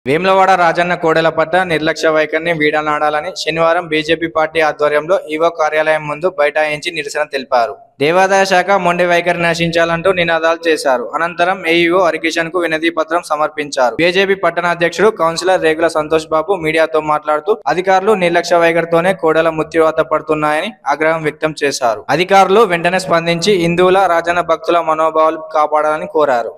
వేములవాడ రాజన్న కోడెల పట్ల నిర్లక్ష్య వైఖరిని వీడనాడాలని శనివారం బీజేపీ పార్టీ ఆధ్వర్యంలో ఈవో కార్యాలయం ముందు బైఠాయించి నిరసన తెలిపారు దేవాదాయ శాఖ మొండి వైఖరి నశించాలంటూ నినాదాలు చేశారు అనంతరం ఏఈఓ హరికిషన్ కు వినతి పత్రం సమర్పించారు బీజేపీ పట్టణ అధ్యక్షుడు కౌన్సిలర్ రేగుల సంతోష్ బాబు మీడియాతో మాట్లాడుతూ అధికారులు నిర్లక్ష్య వైఖరితోనే కోడెల మృత్యువాత పడుతున్నాయని ఆగ్రహం వ్యక్తం చేశారు అధికారులు వెంటనే స్పందించి హిందువుల రాజన్న భక్తుల మనోభావాలు కాపాడాలని కోరారు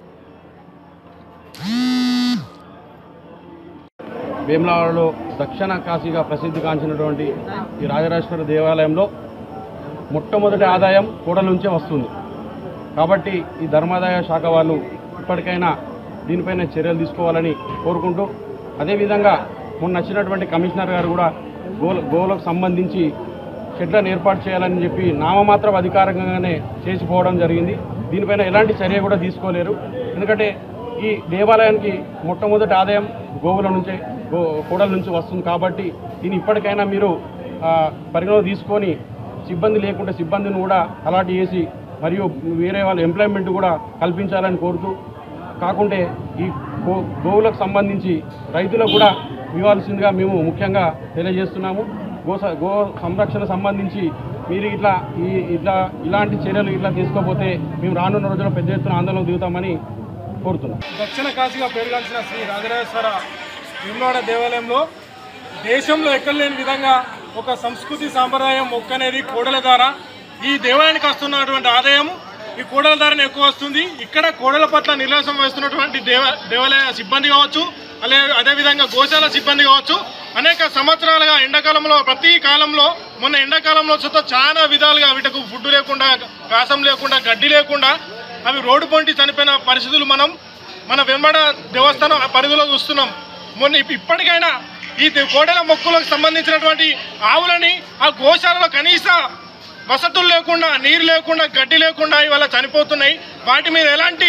వేములవాడలో దక్షిణ కాశీగా ప్రసిద్ధిగాంచినటువంటి ఈ రాజరాజేశ్వర దేవాలయంలో మొట్టమొదటి ఆదాయం కూడల నుంచే వస్తుంది కాబట్టి ఈ ధర్మాదాయ శాఖ వాళ్ళు ఇప్పటికైనా దీనిపైన చర్యలు తీసుకోవాలని కోరుకుంటూ అదేవిధంగా మొన్న వచ్చినటువంటి కమిషనర్ గారు కూడా గోల గోవులకు సంబంధించి షెడ్లను ఏర్పాటు చేయాలని చెప్పి నామమాత్రం అధికారికంగానే చేసిపోవడం జరిగింది దీనిపైన ఎలాంటి చర్య కూడా తీసుకోలేరు ఎందుకంటే ఈ దేవాలయానికి మొట్టమొదటి ఆదాయం గోవుల నుంచే గో కోడల నుంచి వస్తుంది కాబట్టి దీన్ని ఇప్పటికైనా మీరు ఆ, పరిగణలో తీసుకొని సిబ్బంది లేకుంటే సిబ్బందిని కూడా అలాట్ చేసి మరియు వేరే వాళ్ళ ఎంప్లాయ్మెంట్ కూడా కల్పించాలని కోరుతూ కాకుంటే ఈ గో గోవులకు సంబంధించి రైతులకు కూడా ఇవ్వాల్సిందిగా మేము ముఖ్యంగా తెలియజేస్తున్నాము గో స- గో సంరక్షణ సంబంధించి మీరు ఇట్లా ఈ ఇట్లా ఇలాంటి చర్యలు ఇట్లా తీసుకోకపోతే మేము రానున్న రోజుల్లో పెద్ద ఎత్తున ఆందోళన దిగుతామని కోరుతున్నాం దక్షిణ కాశీగా పేరుగాంచిన శ్రీ రాజరాజేశ్వర వేములవాడ దేవాలయంలో దేశంలో ఎక్కడ లేని విధంగా ఒక సంస్కృతి సాంప్రదాయం మొక్క అనేది కోడల ద్వారా ఈ దేవాలయానికి వస్తున్నటువంటి ఆదాయం ఈ కోడల ద్వారానే ఎక్కువ వస్తుంది ఇక్కడ కోడల పట్ల నిర్లక్ష్యం వహిస్తున్నటువంటి దేవ దేవాలయ సిబ్బంది కావచ్చు అదే అదేవిధంగా గోశాల సిబ్బంది కావచ్చు అనేక సంవత్సరాలుగా ఎండాకాలంలో ప్రతి కాలంలో మొన్న ఎండాకాలంలో చూస్తే చాలా విధాలుగా వీటికి ఫుడ్ లేకుండా కాసం లేకుండా గడ్డి లేకుండా అవి రోడ్డు పొంటి చనిపోయిన పరిస్థితులు మనం మన వెంబడ దేవస్థానం ఆ పరిధిలో చూస్తున్నాం మొన్న ఇప్- ఇప్పటికైనా ఈ దే- కోడెల మొక్కులకు సంబంధించినటువంటి ఆవులని ఆ గోశాలలో కనీస వసతులు లేకుండా నీరు లేకుండా గడ్డి లేకుండా ఇవాళ చనిపోతున్నాయి వాటి మీద ఎలాంటి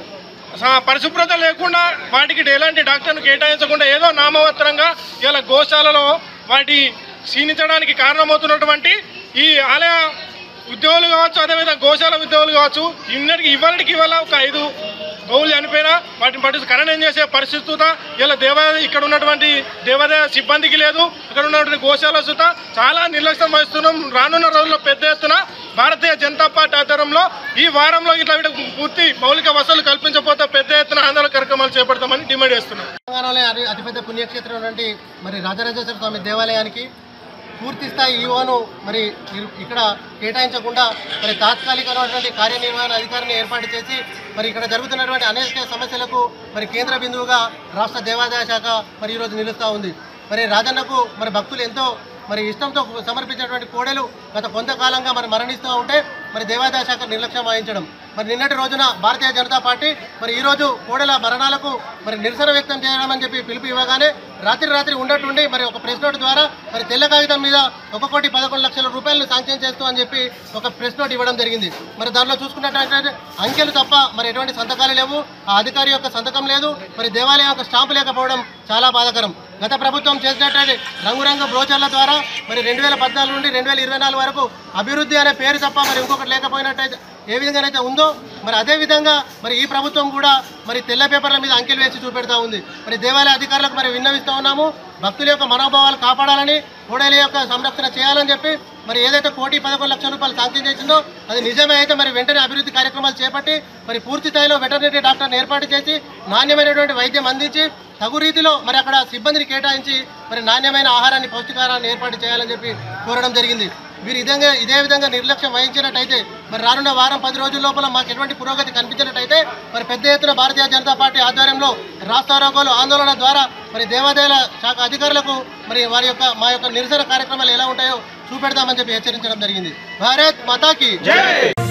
స- పరిశుభ్రత లేకుండా వాటికి ఎలాంటి డాక్టర్ను కేటాయించకుండా ఏదో నామమాత్రంగా ఇలా గోశాలలో వాటి క్షీణించడానికి కారణమవుతున్నటువంటి ఈ ఆలయ ఉద్యోగులు కావచ్చు అదేవిధంగా గోశాల ఉద్యోగులు కావచ్చు ఇన్నటికి ఇవాళకి ఇవాళ ఒక ఐదు గోవులు చనిపోయినా వాటిని పట్టి ఖననం చేసే పరిస్థితి ఇలా దేవాలయ ఇక్కడ ఉన్నటువంటి దేవాలయ సిబ్బందికి లేదు ఇక్కడ ఉన్నటువంటి గోశాల సుత చాలా నిర్లక్ష్యం వహిస్తున్నాం రానున్న రోజుల్లో పెద్ద ఎత్తున భారతీయ జనతా పార్టీ ఆధ్వర్యంలో ఈ వారంలో ఇట్లా వీటికి పూర్తి మౌలిక వసతులు కల్పించకపోతే పెద్ద ఎత్తున ఆందోళన కార్యక్రమాలు చేపడతామని డిమాండ్ చేస్తున్నాం తెలంగాణలో అతి అతిపెద్ద పుణ్యక్షేత్రం ఉన్నటువంటి మరి రాజరాజేశ్వర స్వామి దేవాలయానికి పూర్తి స్థాయి ఈవోను మరి ఇరు- ఇక్కడ కేటాయించకుండా మరి తాత్కాలికమైనటువంటి కార్యనిర్వహణ అధికారిని ఏర్పాటు చేసి మరి ఇక్కడ జరుగుతున్నటువంటి అనేక సమస్యలకు మరి కేంద్ర బిందువుగా రాష్ట్ర దేవాదాయ శాఖ మరి ఈరోజు నిలుస్తూ ఉంది మరి రాజన్నకు మరి భక్తులు ఎంతో మరి ఇష్టంతో సమర్పించినటువంటి కోడెలు గత కొంతకాలంగా మరి మరణిస్తూ ఉంటే మరి దేవాదాయ శాఖ నిర్లక్ష్యం వహించడం మరి నిన్నటి రోజున భారతీయ జనతా పార్టీ మరి ఈరోజు కోడెల మరణాలకు మరి నిరసన వ్యక్తం చేయడం చెప్పి పిలుపు ఇవ్వగానే రాత్రి రాత్రి ఉండటుండి మరి ఒక ప్రెస్ నోట్ ద్వారా మరి తెల్ల కాగితం మీద ఒక కోటి పదకొండు లక్షల రూపాయలను శాంక్షన్ చేస్తూ అని చెప్పి ఒక ప్రెస్ నోట్ ఇవ్వడం జరిగింది మరి దానిలో చూసుకున్నట్లయితే అంకెలు తప్ప మరి ఎటువంటి సంతకాలు లేవు ఆ అధికారి యొక్క సంతకం లేదు మరి దేవాలయం యొక్క స్టాంపు లేకపోవడం చాలా బాధాకరం గత ప్రభుత్వం చేసినటువంటి రంగురంగు బ్రోచర్ల ద్వారా మరి రెండు వేల పద్నాలుగు నుండి రెండు వేల ఇరవై నాలుగు వరకు అభివృద్ధి అనే పేరు తప్ప మరి ఇంకొకటి లేకపోయినట్టయితే ఏ విధంగానైతే ఉందో మరి అదే విధంగా మరి ఈ ప్రభుత్వం కూడా మరి తెల్ల పేపర్ల మీద అంకెలు వేసి చూపెడతా ఉంది మరి దేవాలయ అధికారులకు మరి విన్నవిస్తూ ఉన్నాము భక్తుల యొక్క మనోభావాలు కాపాడాలని కోడేల యొక్క సంరక్షణ చేయాలని చెప్పి మరి ఏదైతే కోటి పదకొండు లక్షల రూపాయలు శాంక్షన్ చేసిందో అది నిజమే అయితే మరి వెంటనే అభివృద్ధి కార్యక్రమాలు చేపట్టి మరి పూర్తి స్థాయిలో వెటర్నరీ డాక్టర్ని ఏర్పాటు చేసి నాణ్యమైనటువంటి వైద్యం అందించి తగు రీతిలో మరి అక్కడ సిబ్బందిని కేటాయించి మరి నాణ్యమైన ఆహారాన్ని పౌష్టికాహారాన్ని ఏర్పాటు చేయాలని చెప్పి కోరడం జరిగింది వీరు ఇదే ఇదే విధంగా నిర్లక్ష్యం వహించినట్టయితే మరి రానున్న వారం పది రోజుల లోపల మాకు ఎటువంటి పురోగతి కనిపించినట్టయితే మరి పెద్ద ఎత్తున భారతీయ జనతా పార్టీ ఆధ్వర్యంలో రాష్ట్రారోగ్యాలు ఆందోళన ద్వారా మరి దేవాదాయాల శాఖ అధికారులకు మరి వారి యొక్క మా యొక్క నిరసన కార్యక్రమాలు ఎలా ఉంటాయో చూపెడతామని చెప్పి హెచ్చరించడం జరిగింది భారత్ మాతాకి